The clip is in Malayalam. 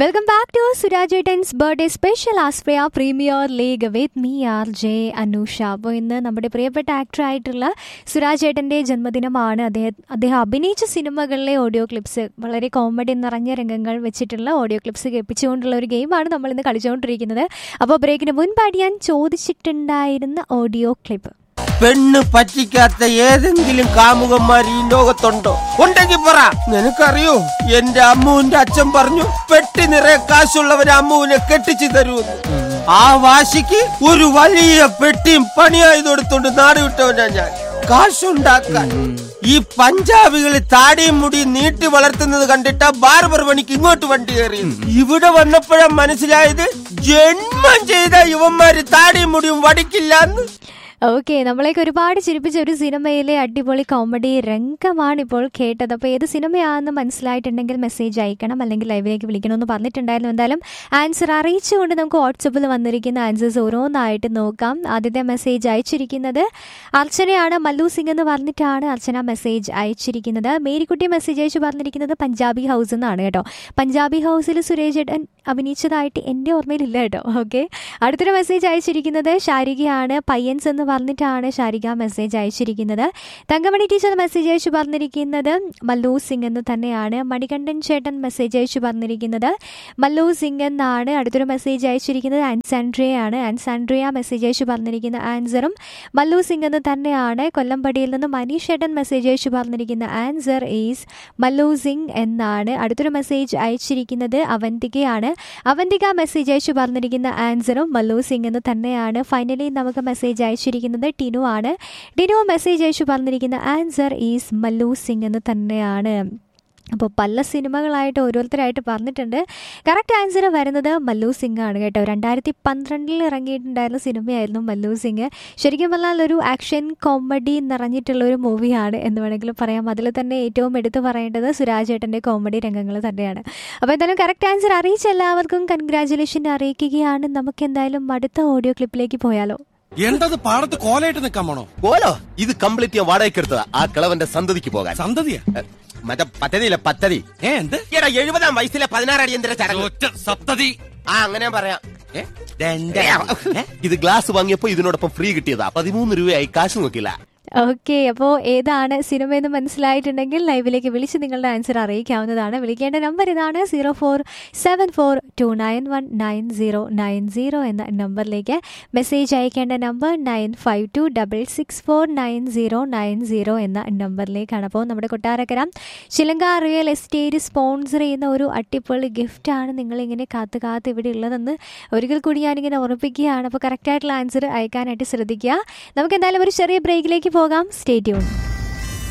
വെൽക്കം ബാക്ക് ടു സുരാജേട്ടൻസ് ബർത്ത്ഡേ സ്പെഷ്യൽ ആസ്പ്രിയ premier league with me R J Anusha അപ്പോൾ ഇന്ന് നമ്മുടെ പ്രിയപ്പെട്ട ആക്ടറായിട്ടുള്ള സുരാജേട്ടൻ്റെ ജന്മദിനമാണ് അദ്ദേഹം അദ്ദേഹം അഭിനയിച്ച സിനിമകളിലെ ഓഡിയോ ക്ലിപ്സ് വളരെ കോമഡി നിറഞ്ഞ രംഗങ്ങൾ വെച്ചിട്ടുള്ള ഓഡിയോ ക്ലിപ്സ് കേൾപ്പിച്ചുകൊണ്ടുള്ള ഒരു ഗെയിമാണ് നമ്മൾ ഇന്ന് കളിച്ചുകൊണ്ടിരിക്കുന്നത് അപ്പോൾ ബ്രേക്കിന് മുൻപായിട്ട് ഞാൻ ചോദിച്ചിട്ടുണ്ടായിരുന്ന ഓഡിയോ ക്ലിപ്പ് പെണ്ണ് പറ്റിക്കാത്ത ഏതെങ്കിലും കാമുകന്മാർ ഈ ലോകത്തുണ്ടോ ഉണ്ടെങ്കിൽ പറ നിനക്കറിയോ എന്റെ അമ്മുവിന്റെ അച്ഛൻ പറഞ്ഞു പെട്ടി നിറയെ കാശുള്ളവര് അമ്മുവിനെ കെട്ടിച്ചു തരൂന്ന് ആ വാശിക്ക് ഒരു വലിയ പെട്ടിയും പണിയായി കൊടുത്തോണ്ട് നാട് വിട്ടവനാ ഞാൻ കാശുണ്ടാക്കാൻ ഈ പഞ്ചാബികൾ താടിയും മുടി നീട്ടി വളർത്തുന്നത് കണ്ടിട്ടാ ബാർബർ പണിക്ക് ഇങ്ങോട്ട് വണ്ടി കയറി ഇവിടെ വന്നപ്പോഴാ മനസ്സിലായത് ജന്മം ചെയ്ത യുവന്മാര് താടിയും മുടിയും വടിക്കില്ലാന്ന് ഓക്കെ നമ്മളേക്ക് ഒരുപാട് ചിരിപ്പിച്ച ഒരു സിനിമയിലെ അടിപൊളി കോമഡി രംഗമാണ് ഇപ്പോൾ കേട്ടത് അപ്പോൾ ഏത് സിനിമയാണെന്ന് മനസ്സിലായിട്ടുണ്ടെങ്കിൽ മെസ്സേജ് അയക്കണം അല്ലെങ്കിൽ ലൈവിലേക്ക് വിളിക്കണമെന്ന് പറഞ്ഞിട്ടുണ്ടായിരുന്നു എന്തായാലും ആൻസർ അറിയിച്ചുകൊണ്ട് നമുക്ക് വാട്സപ്പിൽ വന്നിരിക്കുന്ന ആൻസേഴ്സ് ഓരോന്നായിട്ട് നോക്കാം ആദ്യത്തെ മെസ്സേജ് അയച്ചിരിക്കുന്നത് അർച്ചനയാണ് മല്ലു സിംഗ് എന്ന് പറഞ്ഞിട്ടാണ് അർച്ചന മെസ്സേജ് അയച്ചിരിക്കുന്നത് മേരിക്കുട്ടി മെസ്സേജ് അയച്ചു പറഞ്ഞിരിക്കുന്നത് പഞ്ചാബി ഹൗസ് എന്നാണ് കേട്ടോ പഞ്ചാബി ഹൗസിൽ സുരേഷ് ഏട്ടൻ അഭിനയിച്ചതായിട്ട് എൻ്റെ ഓർമ്മയിലില്ല കേട്ടോ ഓക്കെ അടുത്തൊരു മെസ്സേജ് അയച്ചിരിക്കുന്നത് ശാരികയാണ് പയ്യൻസ് എന്ന് പറഞ്ഞിട്ടാണ് ശാരിക മെസ്സേജ് അയച്ചിരിക്കുന്നത് തങ്കമണി ടീച്ചർ മെസ്സേജ് അയച്ചു പറഞ്ഞിരിക്കുന്നത് മല്ലു സിംഗ് എന്ന് തന്നെയാണ് മണികണ്ഠൻ ചേട്ടൻ മെസ്സേജ് അയച്ചു പറഞ്ഞിരിക്കുന്നത് മല്ലു സിംഗ് എന്നാണ് അടുത്തൊരു മെസ്സേജ് അയച്ചിരിക്കുന്നത് ആൻസാൻഡ്രിയയാണ് ആൻസാൻഡ്രിയ മെസ്സേജ് അയച്ചു പറഞ്ഞിരിക്കുന്ന ആൻസറും മല്ലു സിംഗ് എന്ന് തന്നെയാണ് കൊല്ലംപടിയിൽ നിന്ന് മനീഷ് ചേട്ടൻ മെസ്സേജ് അയച്ചു പറഞ്ഞിരിക്കുന്ന ആൻസർ ഈസ് മല്ലു സിംഗ് എന്നാണ് അടുത്തൊരു മെസ്സേജ് അയച്ചിരിക്കുന്നത് അവന്തികയാണ് അവന്തിക മെസ്സേജ് അയച്ചു പറഞ്ഞിരിക്കുന്ന ആൻസറും മല്ലു സിംഗ് എന്ന് തന്നെയാണ് ഫൈനലി നമുക്ക് മെസ്സേജ് അയച്ചിരിക്കുന്നത് ടിനു ആണ് ടിനു മെസ്സേജ് അയച്ചു പറഞ്ഞിരിക്കുന്ന ആൻസർ ഈസ് മല്ലു സിംഗ് എന്ന് തന്നെയാണ് അപ്പോൾ പല സിനിമകളായിട്ട് ഓരോരുത്തരായിട്ട് പറഞ്ഞിട്ടുണ്ട് കറക്റ്റ് ആൻസർ വരുന്നത് മല്ലു സിംഗ് ആണ് കേട്ടോ രണ്ടായിരത്തി പന്ത്രണ്ടിൽ ഇറങ്ങിയിട്ടുണ്ടായിരുന്ന സിനിമയായിരുന്നു മല്ലു സിംഗ് ശരിക്കും പറഞ്ഞാൽ ഒരു ആക്ഷൻ കോമഡി നിറഞ്ഞിട്ടുള്ള ഒരു മൂവിയാണ് എന്ന് വേണമെങ്കിൽ പറയാം അതിൽ തന്നെ ഏറ്റവും എടുത്തു പറയേണ്ടത് സുരാജേട്ടൻ്റെ കോമഡി രംഗങ്ങൾ തന്നെയാണ് അപ്പോൾ എന്തായാലും കറക്റ്റ് ആൻസർ അറിയിച്ച എല്ലാവർക്കും കൺഗ്രാചുലേഷൻ അറിയിക്കുകയാണ് നമുക്ക് എന്തായാലും അടുത്ത ഓഡിയോ ക്ലിപ്പിലേക്ക് പോയാലോ എന്തത് പാടത്ത് കോലയിട്ട് നിക്കാൻ പോണോ ഓലോ ഇത് കംപ്ലീറ്റ് ഞാൻ വാടകയ്ക്ക് എടുത്തതാ ആ കിളവന്റെ സന്തതിക്ക് പോകാൻ സന്തതിയാ എ, മറ്റേ പദ്ധതിയില്ല പദ്ധതി ഏ എന്ത് എടാ എഴുപതാം വയസ്സിലെ പതിനാറ് അടിയന്തര ചടങ്ങ് ഒറ്റ സപ്തതി ആ അങ്ങനെ പറയാം ഏ? രണ്ട്. ഏ? ഇത് ഗ്ലാസ് വാങ്ങിയപ്പോ ഇതിനോടൊപ്പം ഫ്രീ കിട്ടിയതാ പതിമൂന്ന് രൂപയായി കാശ് നോക്കില്ല ഓക്കെ അപ്പോൾ ഏതാണ് സിനിമ എന്ന് മനസ്സിലായിട്ടുണ്ടെങ്കിൽ ലൈവിലേക്ക് വിളിച്ച് നിങ്ങളുടെ ആൻസർ അറിയിക്കാവുന്നതാണ് വിളിക്കേണ്ട നമ്പർ ഇതാണ് zero four seven four two nine one nine zero nine zero എന്ന നമ്പറിലേക്ക് മെസ്സേജ് അയക്കേണ്ട number nine five two double six four nine zero nine zero എന്ന നമ്പറിലേക്കാണ് അപ്പോൾ നമ്മുടെ കൊട്ടാരക്കര ചിലങ്ക റിയൽ എസ്റ്റേറ്റ് സ്പോൺസർ ചെയ്യുന്ന ഒരു അട്ടിപ്പൊളി ഗിഫ്റ്റാണ് നിങ്ങളിങ്ങനെ കാത്ത് കാത്ത് ഇവിടെ ഉള്ളതെന്ന് ഒരിക്കൽ കൂടി ഞാനിങ്ങനെ ഉറപ്പിക്കുകയാണ് അപ്പോൾ കറക്റ്റായിട്ടുള്ള ആൻസർ അയക്കാനായിട്ട് ശ്രദ്ധിക്കുക നമുക്ക് എന്തായാലും ഒരു ചെറിയ ബ്രേക്കിലേക്ക് പോകാം സ്റ്റേ ട്യൂൺ